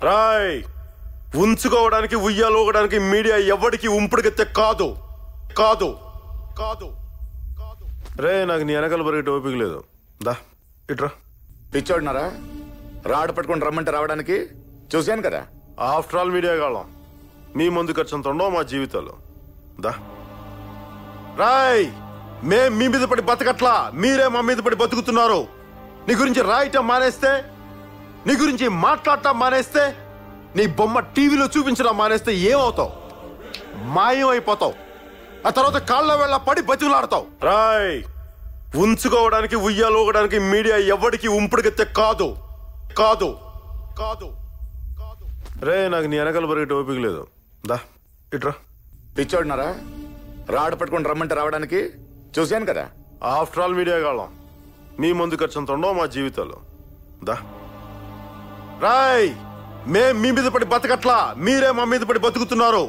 రాయ్ ఉంచుకోవడానికి ఉయ్యాలోగడానికి మీడియా ఎవడికి ఉంపుడుగెత్తే కాదు కాదు కాదు కాదు రే నాకు నీ వెనకాల పరిగెట్టి ఓపిక లేదు దా ఇట్రా పిచ్చోడినారా రాడు పట్టుకొని రమ్మంటే రావడానికి చూశాను కదా ఆఫ్టర్ ఆల్ మీడియా కాళ్ళం మీ ముందు ఖర్చు అంత ఉండవు మా జీవితాలు దా రాయ్ మేం మీ మీద పడి బతకట్లా మీరే మా మీద పడి బతుకుతున్నారు నీ గురించి రాయటం మానేస్తే నీ గురించి మాట్లాడటం మానేస్తే నీ బొమ్మ టీవీలో చూపించడం మానేస్తే ఏమవుతావు మాయం అయిపోతావు ఆ తర్వాత కాళ్ళ వేళ పడి బతుకులాడతావు రాయ్ ఉంచుకోవడానికి ఉయ్యాలోగడానికి మీడియా ఎవడికి ఉంపుడుగెత్తే కాదు కాదు కాదు కాదు రే నాకు నీ వెనకాల పరిగెట్టి ఓపిక లేదు దా ఇట్రా పిచ్చోడినారా రాడు పట్టుకొని రమ్మంటే రావడానికి చూశాను కదా ఆఫ్టర్ ఆల్ మీడియా కాళ్ళం మీ ముందు ఖర్చు అంత ఉండవు మా జీవితాలు దా రాయ్ మేం మీ మీద పడి బతకట్లా మీరే మా మీద పడి బతుకుతున్నారు